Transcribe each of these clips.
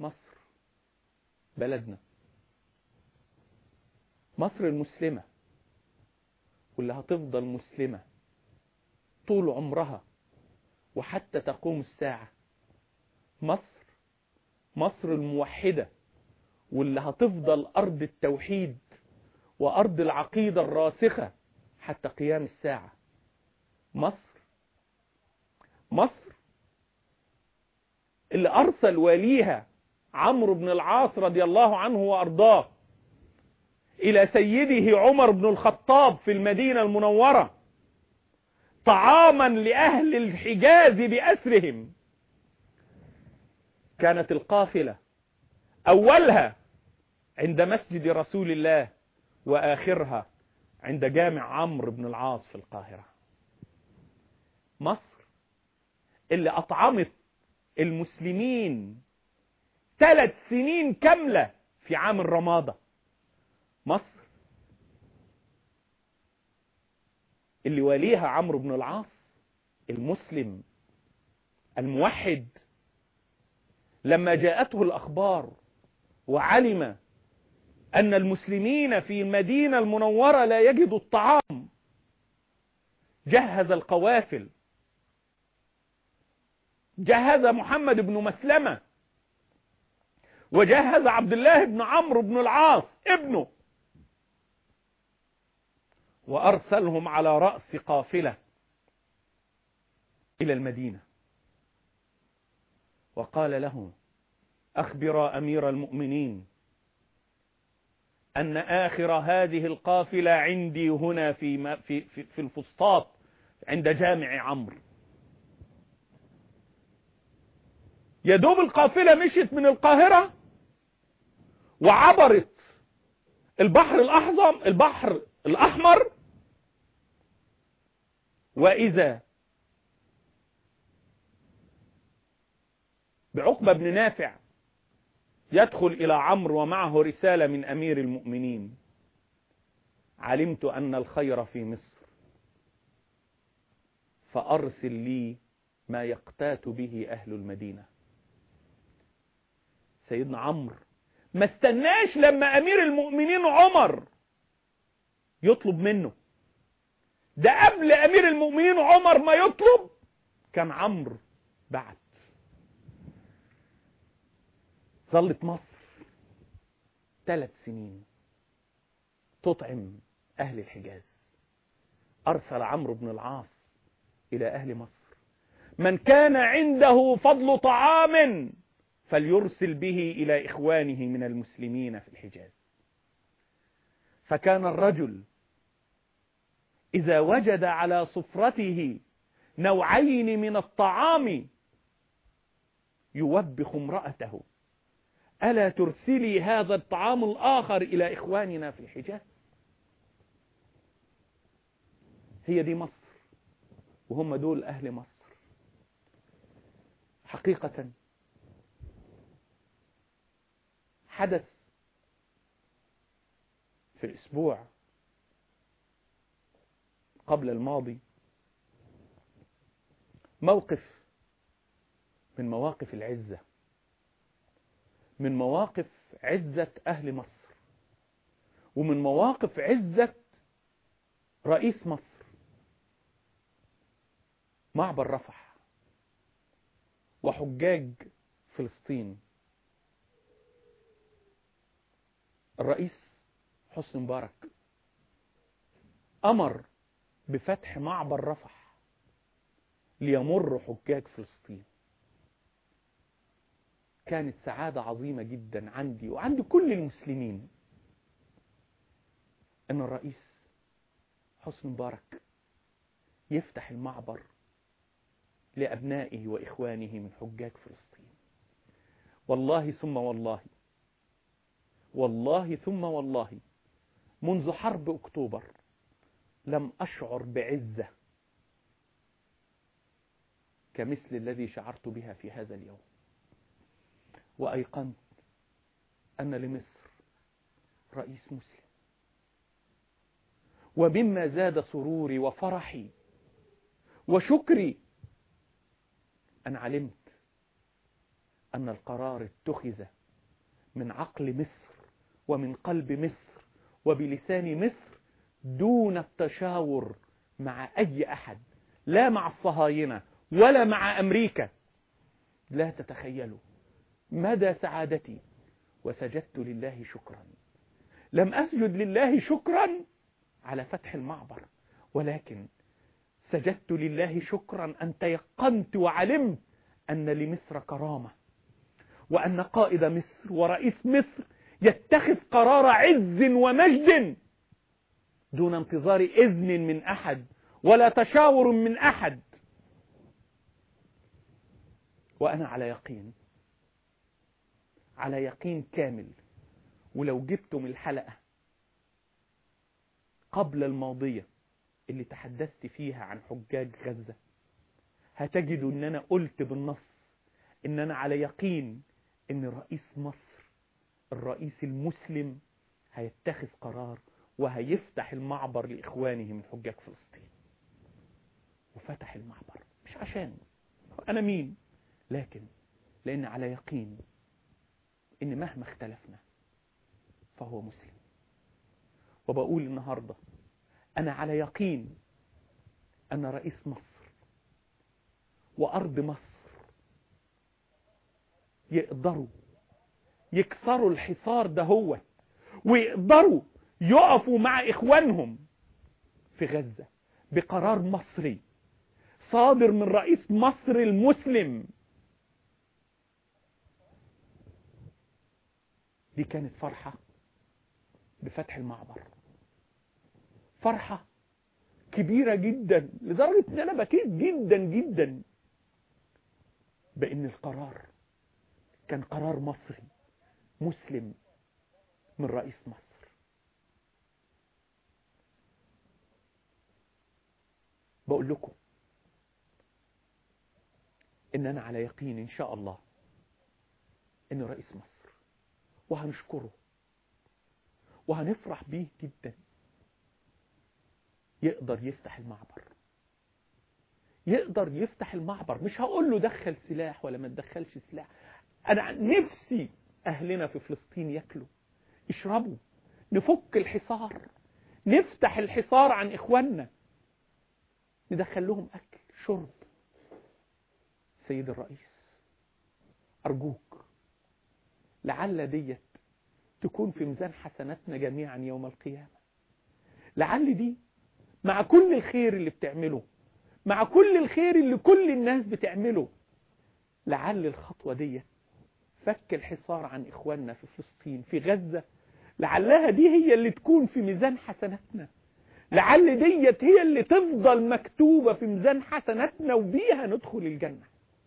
مصر بلدنا مصر المسلمة واللي هتفضل مسلمة طول عمرها وحتى تقوم الساعة مصر مصر الموحدة واللي هتفضل أرض التوحيد وأرض العقيدة الراسخة حتى قيام الساعة مصر مصر اللي أرسل واليها عمرو بن العاص رضي الله عنه وأرضاه إلى سيده عمر بن الخطاب في المدينة المنورة طعاما لأهل الحجاز بأسرهم كانت القافلة أولها عند مسجد رسول الله وآخرها عند جامع عمرو بن العاص في القاهرة مصر اللي أطعمت المسلمين ثلاث سنين كاملة في عام الرمادة مصر اللي واليها عمرو بن العاص المسلم الموحد لما جاءته الأخبار وعلم أن المسلمين في المدينة المنورة لا يجدوا الطعام جهز القوافل جهز محمد بن مسلمة وجهز عبد الله بن عمرو بن العاص ابنه وأرسلهم على رأس قافلة إلى المدينة وقال لهم أخبر أمير المؤمنين أن آخر هذه القافلة عندي هنا في في في, في الفسطاط عند جامع عمرو يدوب القافلة مشيت من القاهرة وعبرت البحر الأحظم البحر الأحمر وإذا بعقبة بن نافع يدخل إلى عمرو ومعه رسالة من أمير المؤمنين علمت أن الخير في مصر فأرسل لي ما يقتات به أهل المدينة سيدنا عمرو ما استناش لما أمير المؤمنين عمر يطلب منه ده قبل أمير المؤمنين عمر ما يطلب كان عمرو بعت ظلت مصر ثلاث سنين تطعم أهل الحجاز أرسل عمرو بن العاص إلى أهل مصر من كان عنده فضل طعام فليرسل به إلى إخوانه من المسلمين في الحجاز فكان الرجل إذا وجد على سفرته نوعين من الطعام يوبخ امرأته ألا ترسلي هذا الطعام الآخر إلى إخواننا في الحجاز هي دي مصر وهم دول أهل مصر حقيقة حدث في الأسبوع قبل الماضي موقف من مواقف العزة من مواقف عزة أهل مصر ومن مواقف عزة رئيس مصر معبر رفح وحجاج فلسطين الرئيس حسني مبارك أمر بفتح معبر رفح ليمر حجاج فلسطين كانت سعادة عظيمة جدا عندي وعند كل المسلمين أن الرئيس حسني مبارك يفتح المعبر لأبنائه وإخوانه من حجاج فلسطين والله ثم والله والله ثم والله منذ حرب أكتوبر لم أشعر بعزة كمثل الذي شعرت بها في هذا اليوم وأيقنت أن لمصر رئيس مسلم ومما زاد سروري وفرحي وشكري أن علمت أن القرار اتخذ من عقل مصر ومن قلب مصر وبلسان مصر دون التشاور مع أي أحد لا مع الصهاينة ولا مع أمريكا لا تتخيلوا مدى سعادتي وسجدت لله شكرا لم أسجد لله شكرا على فتح المعبر ولكن سجدت لله شكرا أن تيقنت وعلمت أن لمصر كرامة وأن قائد مصر ورئيس مصر يتخذ قرار عز ومجد دون انتظار إذن من أحد ولا تشاور من أحد وأنا على يقين على يقين كامل ولو جبتم الحلقة قبل الماضية اللي تحدثت فيها عن حجاج غزة هتجدوا ان انا قلت بالنص ان انا على يقين ان رئيس مصر الرئيس المسلم هيتخذ قرار وهيفتح المعبر لإخوانه من حجاج فلسطين وفتح المعبر مش عشان أنا مين لكن لأن على يقين إن مهما اختلفنا فهو مسلم وبقول النهاردة أنا على يقين أن رئيس مصر وأرض مصر يقدروا يكسروا الحصار ده هو ويقدروا يقفوا مع إخوانهم في غزة بقرار مصري صادر من رئيس مصر المسلم دي كانت فرحة بفتح المعبر فرحة كبيرة جدا لدرجة ان انا بكيت جدا جدا بان القرار كان قرار مصري مسلم من رئيس مصر بقول لكم ان انا على يقين ان شاء الله ان رئيس مصر وهنشكره وهنفرح بيه جدا يقدر يفتح المعبر يقدر يفتح المعبر مش هقول له دخل سلاح ولا ما تدخلش سلاح انا نفسي اهلنا في فلسطين ياكلوا يشربوا نفك الحصار نفتح الحصار عن اخواننا ندخل لهم اكل شرب سيد الرئيس ارجوك لعل ديت تكون في ميزان حسناتنا جميعا يوم القيامة لعل دي مع كل الخير اللي بتعمله مع كل الخير اللي كل الناس بتعمله لعل الخطوة دي فك الحصار عن إخواننا في فلسطين في غزة لعلها دي هي اللي تكون في ميزان حسناتنا لعل ديت هي اللي تفضل مكتوبة في ميزان حسناتنا وبيها ندخل الجنة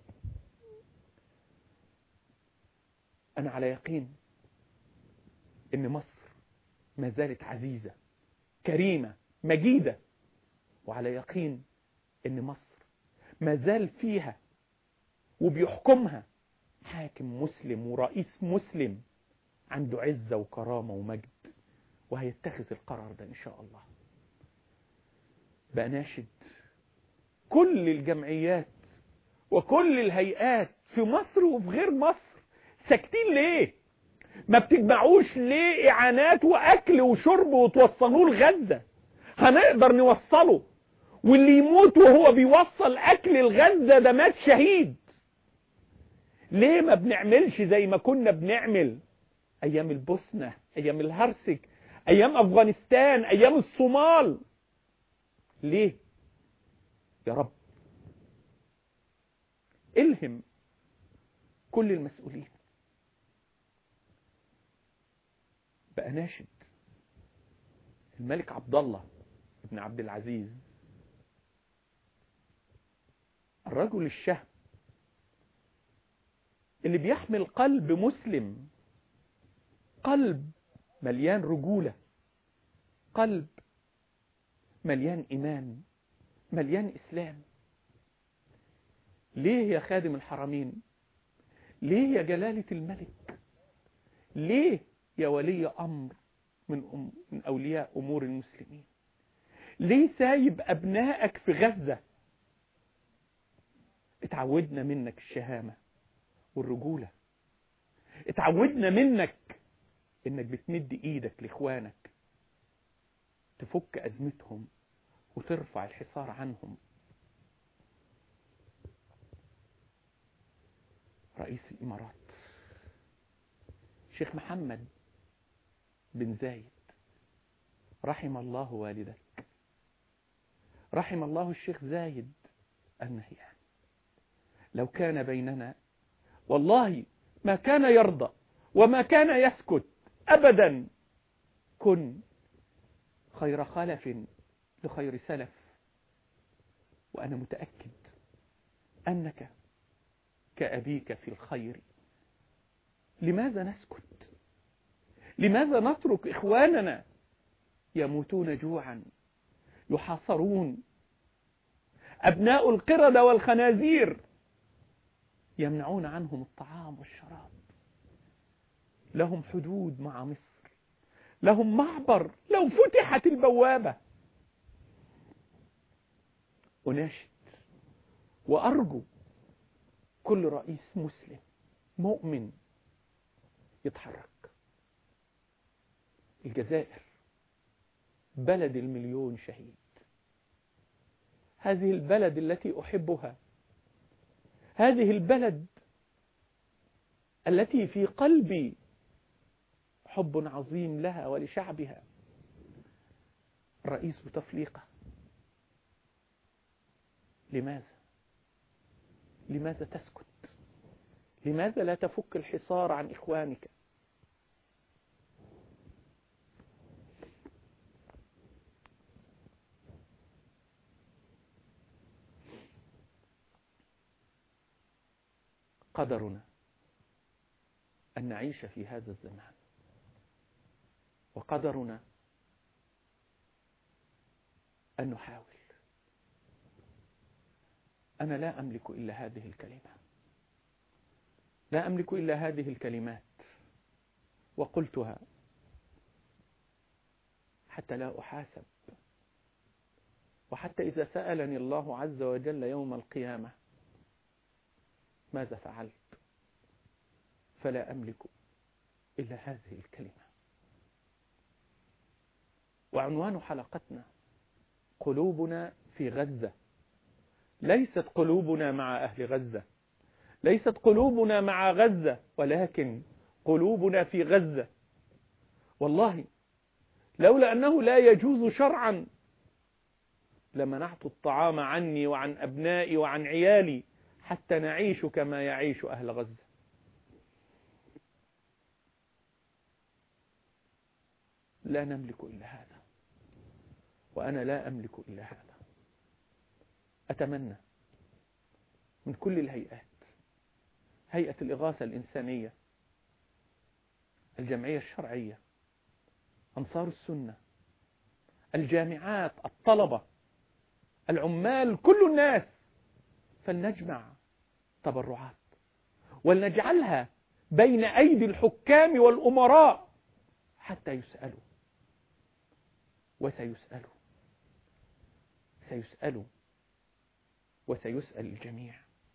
أنا على يقين إن مصر ما زالت عزيزة كريمة مجيدة وعلى يقين إن مصر ما زال فيها وبيحكمها حاكم مسلم ورئيس مسلم عنده عزة وكرامة ومجد وهيتخذ القرار ده إن شاء الله بناشد كل الجمعيات وكل الهيئات في مصر وفي غير مصر ساكتين ليه ما بتجمعوش ليه اعانات واكل وشرب وتوصلوه لغزة هنقدر نوصله واللي يموت وهو بيوصل اكل الغزة ده مات شهيد ليه ما بنعملش زي ما كنا بنعمل ايام البوسنة ايام الهرسك ايام افغانستان ايام الصومال ليه يا رب الهم كل المسؤولين بقى ناشد الملك عبد الله بن عبد العزيز الرجل الشهم اللي بيحمل قلب مسلم قلب مليان رجولة قلب مليان إيمان مليان إسلام ليه يا خادم الحرمين ليه يا جلالة الملك ليه يا ولي أمر من, أم من أولياء أمور المسلمين ليه سايب أبنائك في غزة اتعودنا منك الشهامة والرجولة اتعودنا منك انك بتمد ايدك لاخوانك تفك ازمتهم وترفع الحصار عنهم رئيس الامارات شيخ محمد بن زايد رحم الله والدك رحم الله الشيخ زايد النهيان لو كان بيننا والله ما كان يرضى وما كان يسكت أبدا كن خير خلف لخير سلف وأنا متأكد أنك كأبيك في الخير لماذا نسكت لماذا نترك إخواننا يموتون جوعا يحاصرون أبناء القردة والخنازير يمنعون عنهم الطعام والشراب لهم حدود مع مصر لهم معبر لو فتحت البوابة أناشد وأرجو كل رئيس مسلم مؤمن يتحرك الجزائر بلد المليون شهيد هذه البلد التي أحبها هذه البلد التي في قلبي حب عظيم لها ولشعبها الرئيس بتفليقه لماذا لماذا تسكت لماذا لا تفك الحصار عن إخوانك قدرنا أن نعيش في هذا الزمان وقدرنا أن نحاول أنا لا أملك إلا هذه الكلمة لا أملك إلا هذه الكلمات وقلتها حتى لا أحاسب وحتى إذا سألني الله عز وجل يوم القيامة ماذا فعلت فلا أملك إلا هذه الكلمة وعنوان حلقتنا قلوبنا في غزة ليست قلوبنا مع أهل غزة ليست قلوبنا مع غزة ولكن قلوبنا في غزة والله لولا أنه لا يجوز شرعا لمنعت الطعام عني وعن أبنائي وعن عيالي حتى نعيش كما يعيش أهل غزة لا نملك إلا هذا وأنا لا أملك إلا هذا أتمنى من كل الهيئات هيئة الإغاثة الإنسانية الجمعية الشرعية أنصار السنة الجامعات الطلبة العمال كل الناس فلنجمع تبرعات ولنجعلها بين أيدي الحكام والأمراء حتى يسألوا وسيسألوا سيسألوا وسيسأل الجميع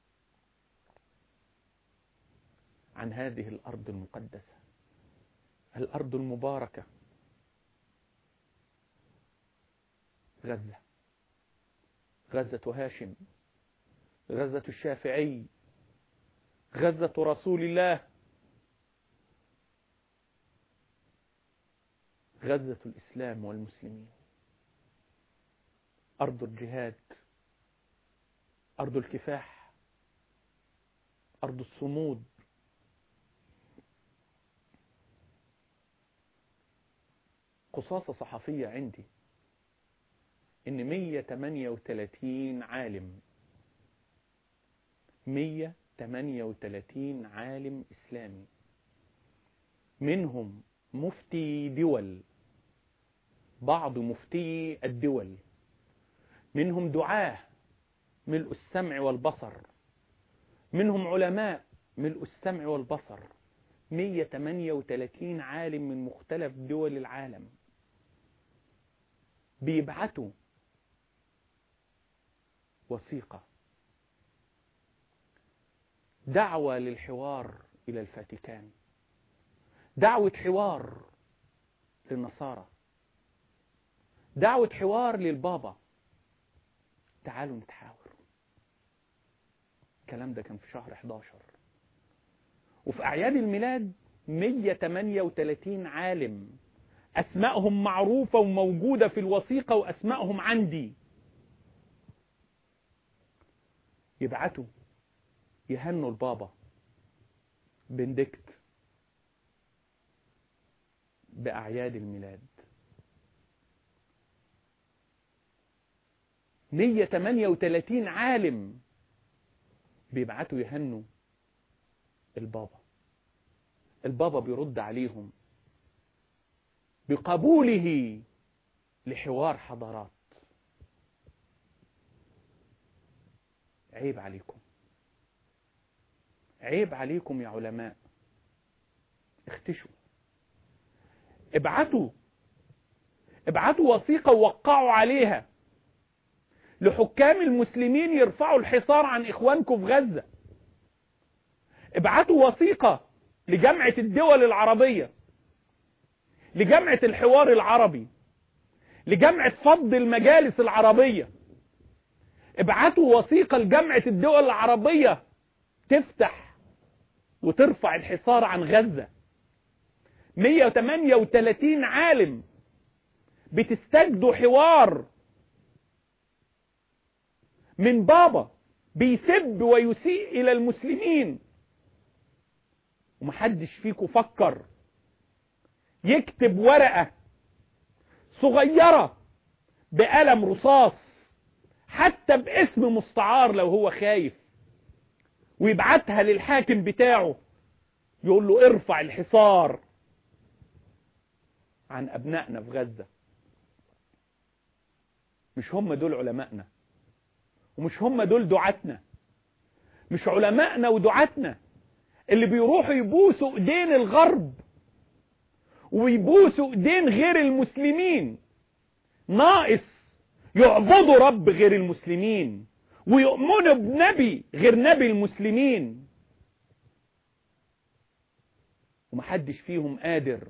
عن هذه الأرض المقدسة الأرض المباركة غزة غزة هاشم غزة الشافعي غزة رسول الله غزة الإسلام والمسلمين أرض الجهاد أرض الكفاح أرض الصمود قصاصة صحفية عندي إن 138 عالم 138 عالم إسلامي منهم مفتي دول بعض مفتي الدول منهم دعاه ملء السمع والبصر منهم علماء ملء السمع والبصر 138 عالم من مختلف دول العالم بيبعتوا وثيقة دعوة للحوار إلى الفاتيكان دعوة حوار للنصارى دعوة حوار للبابا تعالوا نتحاور الكلام ده كان في شهر 11 وفي أعياد الميلاد 138 عالم أسمائهم معروفة وموجودة في الوثيقة وأسمائهم عندي يبعتوا يهنوا البابا بندكت بأعياد الميلاد 138 عالم بيبعتوا يهنوا البابا البابا بيرد عليهم بقبوله لحوار حضارات عيب عليكم عيب عليكم يا علماء اختشوا ابعتوا ابعتوا وثيقة ووقعوا عليها لحكام المسلمين يرفعوا الحصار عن إخوانكم في غزة ابعتوا وثيقة لجامعة الدول العربية لجامعة الحوار العربي لجامعة فض المجالس العربية ابعتوا وثيقة لجامعة الدول العربية تفتح وترفع الحصار عن غزة 138 عالم بتستجدوا حوار من بابا بيسب ويسيء إلى المسلمين ومحدش فيكم فكر يكتب ورقة صغيرة بقلم رصاص حتى باسم مستعار لو هو خايف ويبعتها للحاكم بتاعه يقول له ارفع الحصار عن أبنائنا في غزة مش هم دول علمائنا ومش هم دول دعاتنا مش علمائنا ودعاتنا اللي بيروحوا يبوسوا ايدين الغرب ويبوسوا ايدين غير المسلمين ناقص يعبدوا رب غير المسلمين ويؤمنوا بنبي غير نبي المسلمين ومحدش فيهم قادر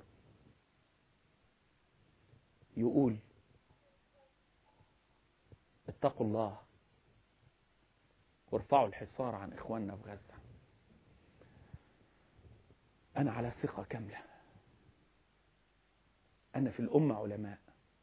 يقول اتقوا الله وارفعوا الحصار عن إخواننا في غزة أنا على ثقة كاملة أنا في الأمة علماء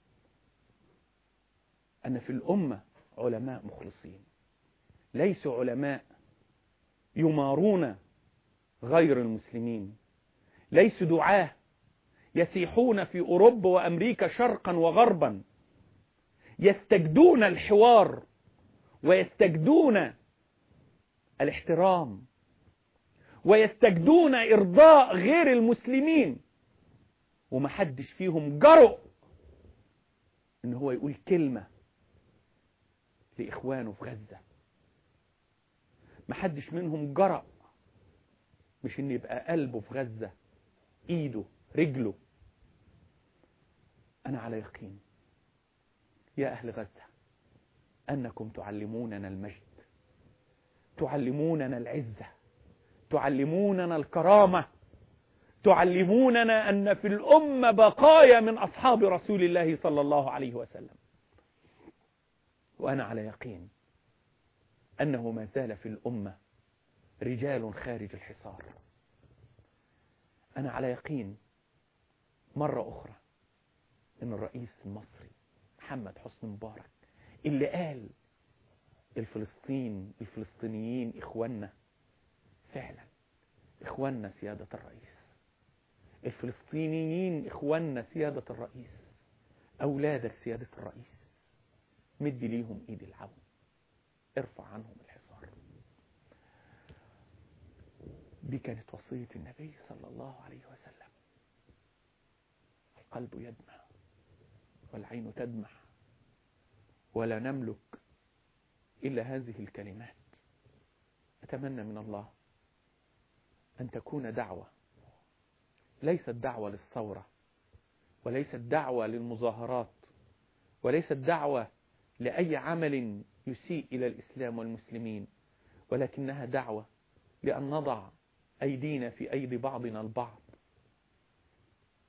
أنا في الأمة علماء مخلصين ليسوا علماء يمارون غير المسلمين ليسوا دعاه يسيحون في أوروبا وأمريكا شرقا وغربا يستجدون الحوار ويستجدون الاحترام ويستجدون إرضاء غير المسلمين ومحدش فيهم جرؤ ان هو يقول كلمة لإخوانه في غزة محدش منهم جرأ مش ان يبقى قلبه في غزة ايده رجله انا على يقين يا اهل غزة انكم تعلموننا المجد تعلموننا العزة تعلموننا الكرامة تعلموننا أن في الأمة بقايا من أصحاب رسول الله صلى الله عليه وسلم وأنا على يقين أنه ما زال في الأمة رجال خارج الحصار أنا على يقين مرة أخرى أن الرئيس المصري محمد حسني مبارك اللي قال الفلسطين الفلسطينيين إخواننا فعلا إخواننا سيادة الرئيس الفلسطينيين إخواننا سيادة الرئيس أولادك سيادة الرئيس مد ليهم إيد العون ارفع عنهم الحصار دي كانت وصية النبي صلى الله عليه وسلم القلب يدمع والعين تدمع ولا نملك إلا هذه الكلمات أتمنى من الله أن تكون دعوة ليست دعوة للثورة وليست دعوة للمظاهرات وليست دعوة لأي عمل يسيء إلى الإسلام والمسلمين ولكنها دعوة لأن نضع أيدينا في أيدي بعضنا البعض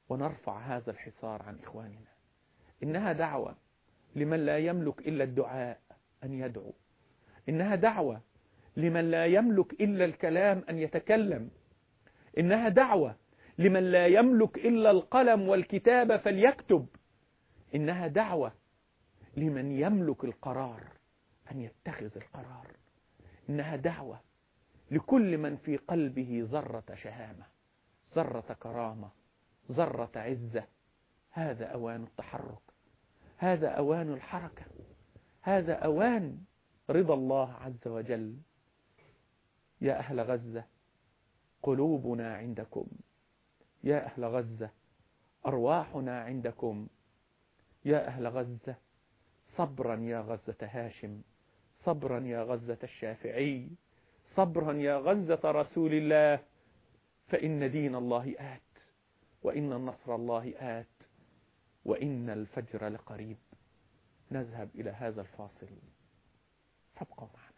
ونرفع هذا الحصار عن إخواننا إنها دعوة لمن لا يملك إلا الدعاء أن يدعو إنها دعوة لمن لا يملك إلا الكلام أن يتكلم إنها دعوة لمن لا يملك إلا القلم والكتابة فليكتب إنها دعوة لمن يملك القرار أن يتخذ القرار إنها دعوة لكل من في قلبه ذرة شهامة ذرة كرامة ذرة عزة هذا أوان التحرك هذا أوان الحركة هذا أوان رضا الله عز وجل يا أهل غزة قلوبنا عندكم يا أهل غزة أرواحنا عندكم يا أهل غزة صبرا يا غزة هاشم صبرا يا غزة الشافعي صبرا يا غزة رسول الله فإن دين الله آت وإن النصر الله آت وإن الفجر لقريب نذهب إلى هذا الفاصل فابقوا معنا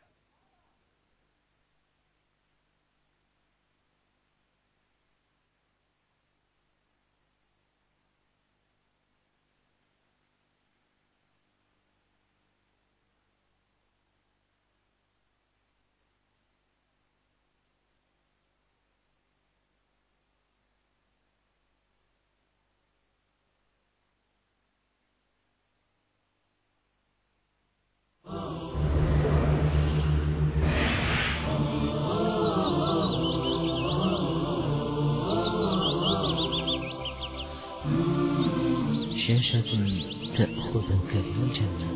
شاشة تأخذك للجنة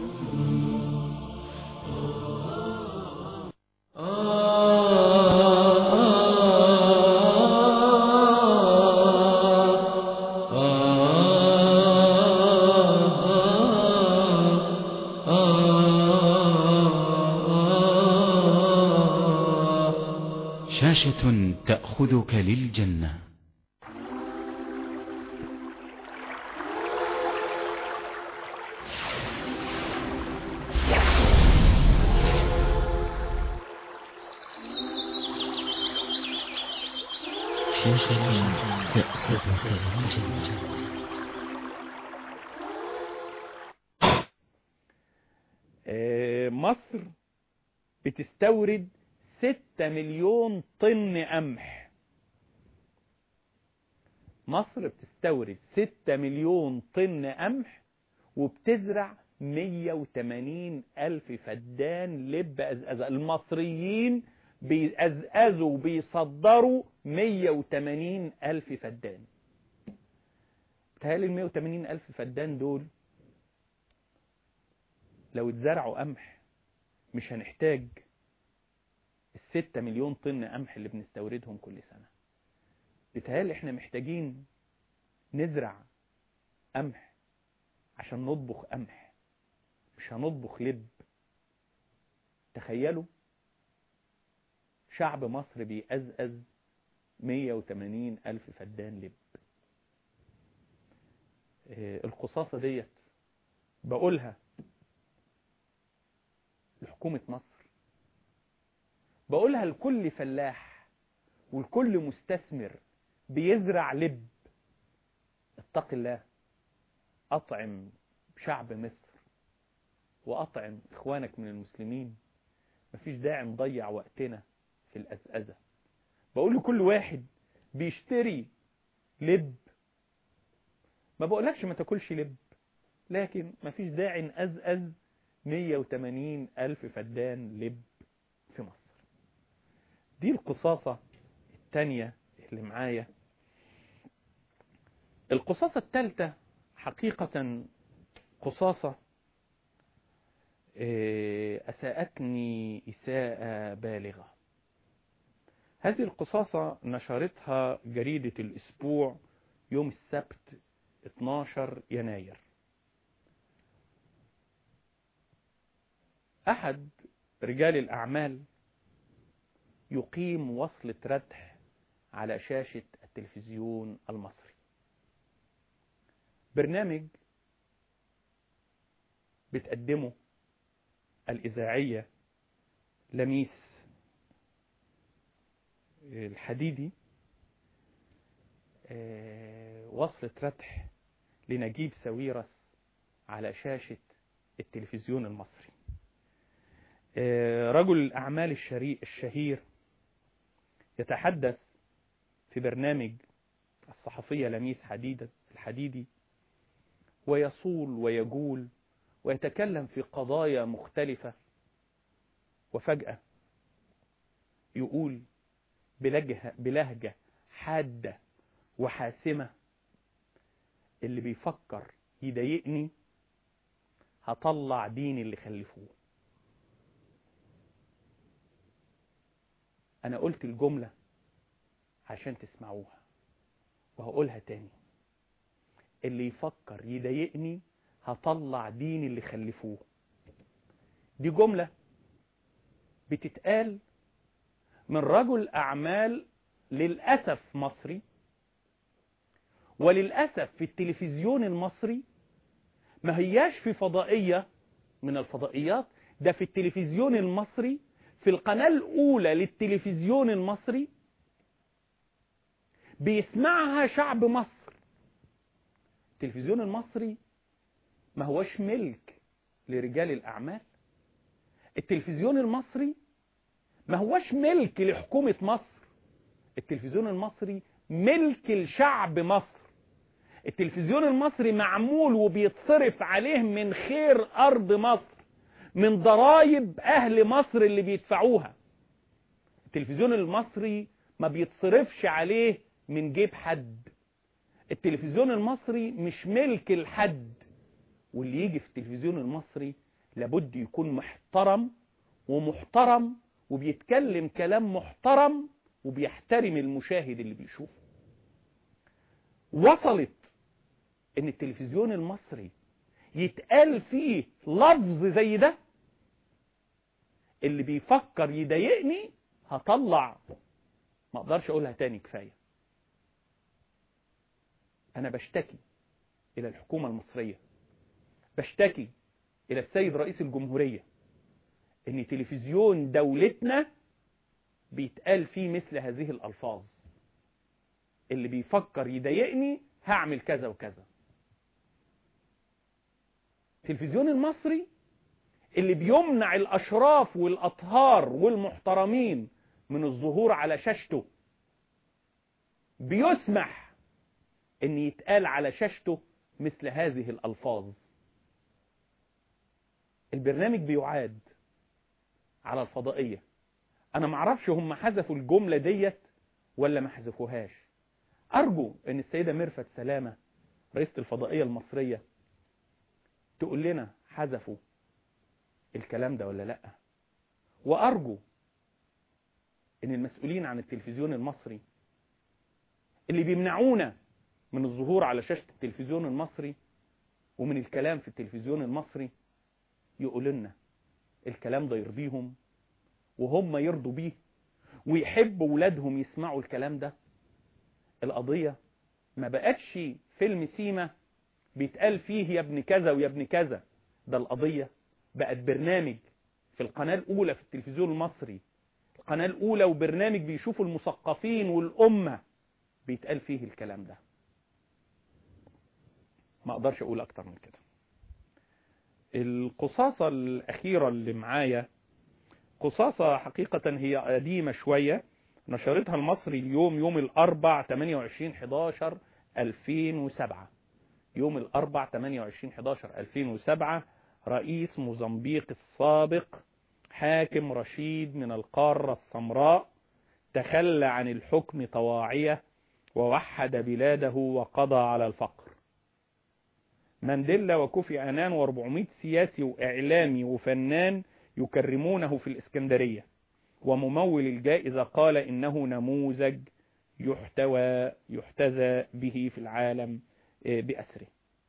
شاشة تأخذك للجنة شاشة تأخذك للجنة آه، مصر بتستورد 6 مليون طن قمح مصر بتستورد 6 مليون طن قمح وبتزرع 180 ألف فدان لب أزأزة المصريين بيأزأزوا وبيصدروا 180 ألف فدان بتهيألي ال 180 ألف فدان دول لو اتزرعوا قمح مش هنحتاج الستة مليون طن قمح اللي بنستوردهم كل سنة بيتهيألي احنا محتاجين نزرع قمح عشان نطبخ قمح مش هنطبخ لب تخيلوا شعب مصر بيأزأز 180 ألف فدان لب آه، القصاصة ديت بقولها لحكومة مصر بقولها لكل فلاح ولكل مستثمر بيزرع لب اتق الله أطعم شعب مصر وأطعم إخوانك من المسلمين مفيش داعي نضيع وقتنا في الأزأزة بقول لكل واحد بيشتري لب ما بقولكش ما تاكلش لب لكن مفيش داعي نأزأز 180 ألف فدان لب في مصر دي القصاصة التانية اللي معايا القصاصة التالتة حقيقة قصاصة إيه، أساءتني إساءة بالغة هذه القصاصة نشرتها جريدة الأسبوع يوم السبت 12 يناير أحد رجال الأعمال يقيم وصلة ردح على شاشة التلفزيون المصري برنامج بتقدمه الإذاعية لميس الحديدي آه، وصلة ردح لنجيب ساويرس على شاشة التلفزيون المصري آه، رجل الأعمال الشري- الشهير يتحدث في برنامج الصحفية لميس حديدة الحديدي ويصول ويجول ويتكلم في قضايا مختلفة وفجأة يقول بلهجة, بلهجة حادة وحاسمة اللي بيفكر يضايقني هطلع ديني اللي خلفوه انا قلت الجملة عشان تسمعوها وهقولها تاني اللي يفكر يضايقني هطلع ديني اللي خلفوه دي جملة بتتقال من رجل أعمال للأسف مصري وللأسف في التلفزيون المصري ما هياش في فضائية من الفضائيات ده في التلفزيون المصري في القناة الأولى للتلفزيون المصري بيسمعها شعب مصر التلفزيون المصري ما هوش ملك لرجال الأعمال التلفزيون المصري ما هوش ملك لحكومة مصر التلفزيون المصري ملك لشعب مصر التلفزيون المصري معمول وبيتصرف عليه من خير أرض مصر من ضرائب أهل مصر اللي بيدفعوها التلفزيون المصري ما بيتصرفش عليه من جيب حد التلفزيون المصري مش ملك لحد واللي يجي في التلفزيون المصري لابد يكون محترم ومحترم وبيتكلم كلام محترم وبيحترم المشاهد اللي بيشوفه وصلت ان التلفزيون المصري يتقال فيه لفظ زي ده اللي بيفكر يضايقني هطلع ما اقدرش اقولها تاني كفاية انا بشتكي الى الحكومة المصرية بشتكي الى السيد رئيس الجمهورية ان تلفزيون دولتنا بيتقال فيه مثل هذه الالفاظ اللي بيفكر يضايقني هعمل كذا وكذا التلفزيون المصري اللي بيمنع الاشراف والاطهار والمحترمين من الظهور على شاشته بيسمح ان يتقال على شاشته مثل هذه الالفاظ البرنامج بيعاد على الفضائية انا معرفش هم حذفوا الجملة ديت ولا ما حذفوهاش ارجو ان السيدة ميرفت سلامة رئيسة الفضائية المصرية تقول لنا حذفوا الكلام ده ولا لا وارجو ان المسؤولين عن التلفزيون المصري اللي بيمنعونا من الظهور على شاشة التلفزيون المصري ومن الكلام في التلفزيون المصري يقول لنا الكلام ده يرضيهم وهم يرضوا بيه ويحبوا ولادهم يسمعوا الكلام ده القضية ما بقتش فيلم سيما بيتقال فيه يا ابن كذا ويا ابن كذا ده القضية بقت برنامج في القناة الأولى في التلفزيون المصري القناة الأولى وبرنامج بيشوفوا المثقفين والأمة بيتقال فيه الكلام ده ما أقدرش أقول أكتر من كده القصاصة الأخيرة اللي معايا قصاصة حقيقة هي قديمة شوية نشرتها المصري اليوم يوم الأربع 28 11 2007 يوم الأربع 28 11 2007 رئيس موزمبيق السابق حاكم رشيد من القارة السمراء تخلى عن الحكم طواعية ووحد بلاده وقضى على الفقر مانديلا وكوفي أنان و400 سياسي وإعلامي وفنان يكرمونه في الإسكندرية وممول الجائزة قال إنه نموذج يحتوى يحتذى به في العالم بأسره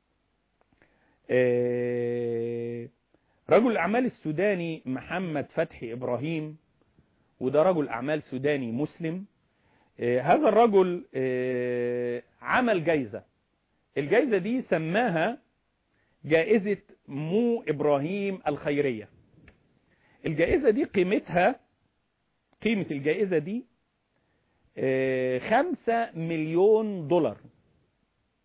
رجل الأعمال السوداني محمد فتحي إبراهيم وده رجل أعمال سوداني مسلم هذا الرجل عمل جايزة الجايزة دي سماها جائزة مو إبراهيم الخيرية الجائزة دي قيمتها قيمة الجائزة دي خمسة مليون دولار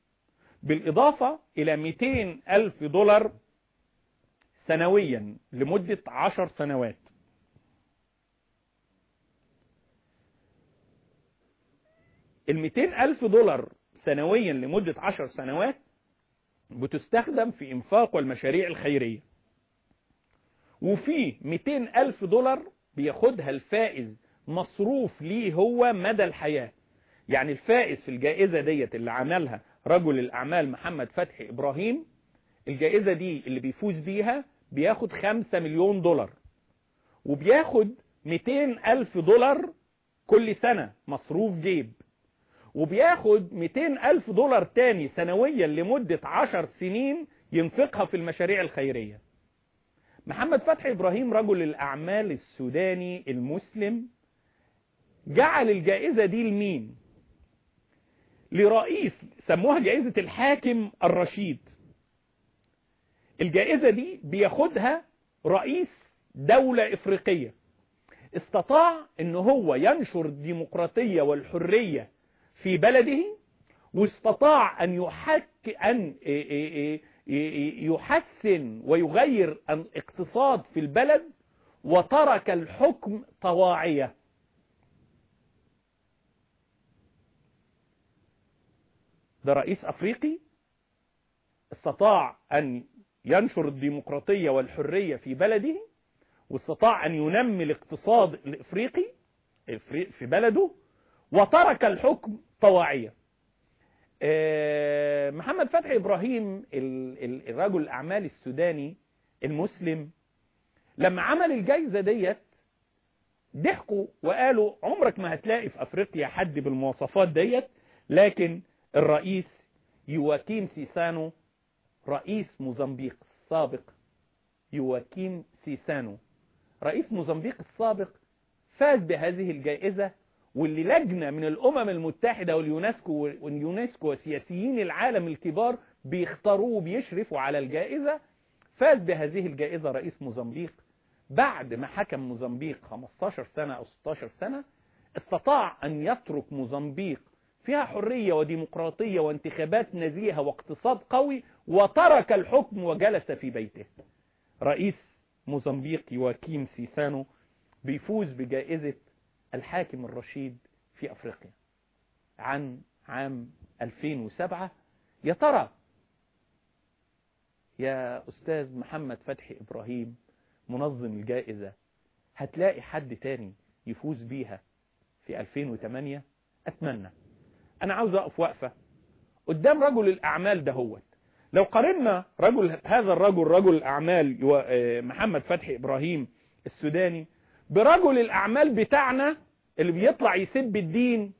بالإضافة إلى 200 ألف دولار سنويا لمدة 10 سنوات ال 200 ألف دولار سنويا لمدة 10 سنوات بتستخدم في إنفاق والمشاريع الخيرية وفي 200 ألف دولار بياخدها الفائز مصروف ليه هو مدى الحياة يعني الفائز في الجائزة ديت اللي عملها رجل الأعمال محمد فتحي إبراهيم الجائزة دي اللي بيفوز بيها بياخد 5 مليون دولار وبياخد 200 ألف دولار كل سنة مصروف جيب وبياخد 200 ألف دولار تاني سنويا لمدة 10 سنين ينفقها في المشاريع الخيرية محمد فتحي إبراهيم رجل الأعمال السوداني المسلم جعل الجائزة دي لمين لرئيس سموها جائزة الحاكم الرشيد الجائزة دي بياخدها رئيس دولة إفريقية استطاع ان هو ينشر الديمقراطية والحرية في بلده واستطاع ان يحك ان يحسن ويغير الاقتصاد في البلد وترك الحكم طواعية ده رئيس افريقي استطاع ان ينشر الديمقراطية والحرية في بلده واستطاع ان ينمي الاقتصاد الافريقي في بلده وترك الحكم طواعية محمد فتحي إبراهيم الرجل الأعمال السوداني المسلم لما عمل الجايزة ديت ضحكوا وقالوا عمرك ما هتلاقي في أفريقيا حد بالمواصفات ديت لكن الرئيس يواكيم سيسانو رئيس موزمبيق السابق يواكيم سيسانو رئيس موزمبيق السابق فاز بهذه الجائزة واللي لجنة من الأمم المتحدة واليونسكو واليونسكو وسياسيين العالم الكبار بيختاروه وبيشرفوا على الجائزة فاز بهذه الجائزة رئيس موزمبيق بعد ما حكم موزمبيق 15 سنة أو 16 سنة استطاع أن يترك موزمبيق فيها حرية وديمقراطية وانتخابات نزيهة واقتصاد قوي وترك الحكم وجلس في بيته رئيس موزمبيق يواكيم سيسانو بيفوز بجائزة الحاكم الرشيد في أفريقيا عن عام 2007 يا ترى يا أستاذ محمد فتحي إبراهيم منظم الجائزة هتلاقي حد تاني يفوز بيها في 2008 أتمنى أنا عاوز أقف وقفة قدام رجل الأعمال دهوت لو قارنا رجل هذا الرجل رجل الأعمال محمد فتحي إبراهيم السوداني برجل الأعمال بتاعنا اللي بيطلع يسب الدين